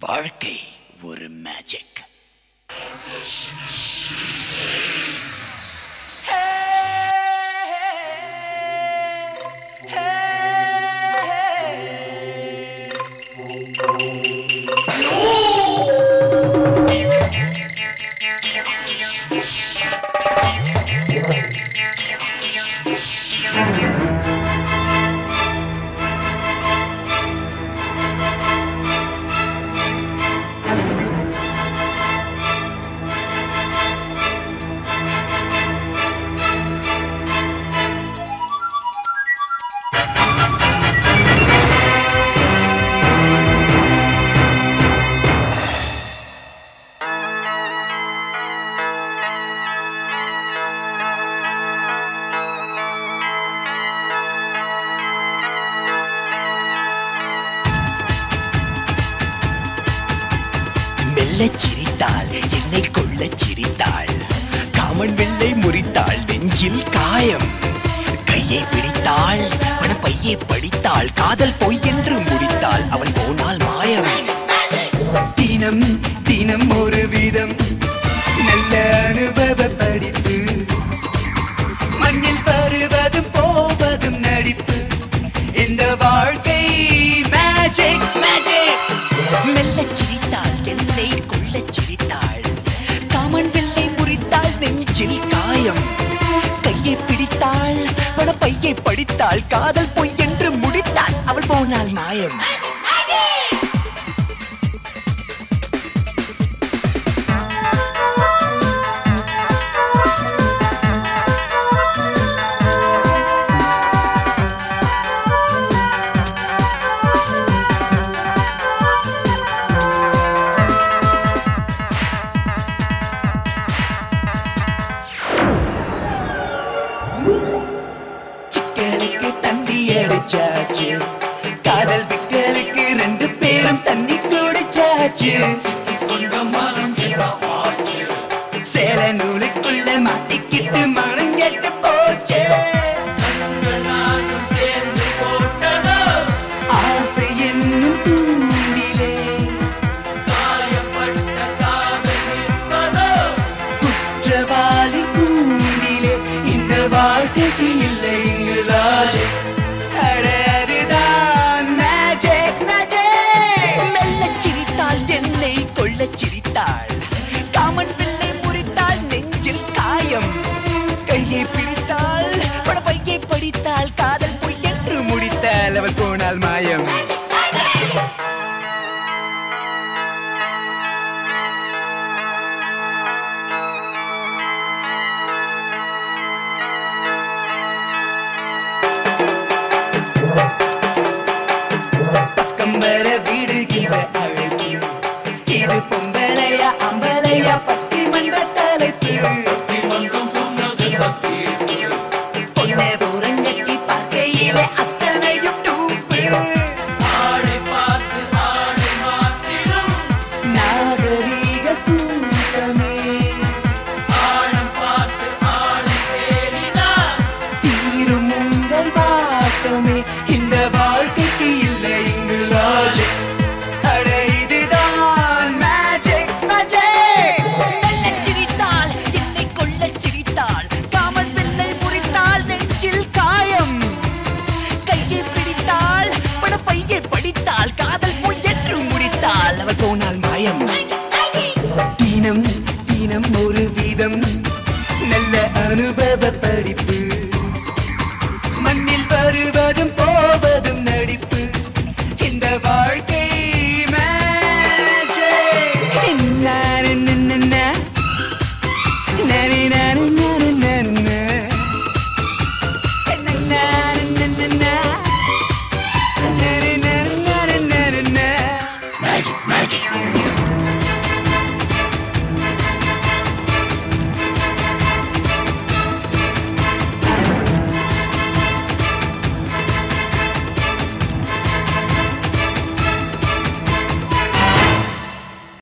வாழ்க்கை ஒரு மேஜிக் மெல்லச் சிரித்தாள் என்னை கொள்ளச் சிரித்தாள் காமன் வெள்ளை முறித்தாள் நெஞ்சில் காயம் கையை பிடித்தாள் பணப்பையை படித்தாள் காதல் பொய் என்று முடித்தாள் அவன் போனால் மாயம் தினம் தினம் ஒரு விதம் நல்ல அனுபவ படிப்பு மண்ணில் வருவதும் போவதும் நடிப்பு இந்த வாழ்க்கை மேஜிக் மேஜிக் மெல்லச் சிரித்தாள் என்னை கொள்ளச் சிரித்தாள் காமன் வெள்ளை முறித்தாள் நெஞ்சில் காயம் கையை பிடித்தாள் பணப்பையை படித்தாள் காதல் பொய் என்று முடித்தாள் அவள் போனால் மாயம் சிக்கலுக்கு தந்தி அடிச்சாச்சு காதல் விக்கலுக்கு ரெண்டு பேரும் தண்ணி குடிச்சாச்சு சேல நூலுக்குள்ள மாட்டிக்கிட்டு மனம் கெட்டு போச்சு ஆசை என்னும் தூண்டிலே குற்றவாளி கூண்டிலே இந்த வாழ்க்கைக்கு இல்லை இங்கு லாஜிக் அட அதுதான் மேஜிக் மேஜிக் மெல்லச் சிரித்தாள் என்னை கொள்ளச் சிரித்தாள் காமன் பிள்ளை முறித்தாள் நெஞ்சில் காயம் கையை பிடித்தாள் படப்பையை படித்தாள் காதல் பொய் என்று முடித்தாள் அவள் போனால் மாயம் பக்கம் வர விடுகின்ற அழைப்பு இது பொம்பளையா அம்பளையா பட்டி மன்ற தலைப்பு பொண்ணை தூரங்கட்டி பார்க்கையிலே அத்தனையும் டூப்பு நாகரீக கூட்டமே தீரும் உங்கள் வாட்டமே இந்த வாழ்க்கைக்கு இல்லை இங்கு லாஜிக் அட இதுதான் மேஜிக் மேஜிக் மெல்லச் சிரித்தாள் என்னை கொள்ளச் சிரித்தாள் காமன் வெள்ளை முறித்தாள் நெஞ்சில் காயம் கையை பிடித்தாள் பணப்பையை படித்தாள் காதல் பொய் என்று முடித்தாள் அவள் போனால் மாயம் தினம் தினம் ஒரு விதம்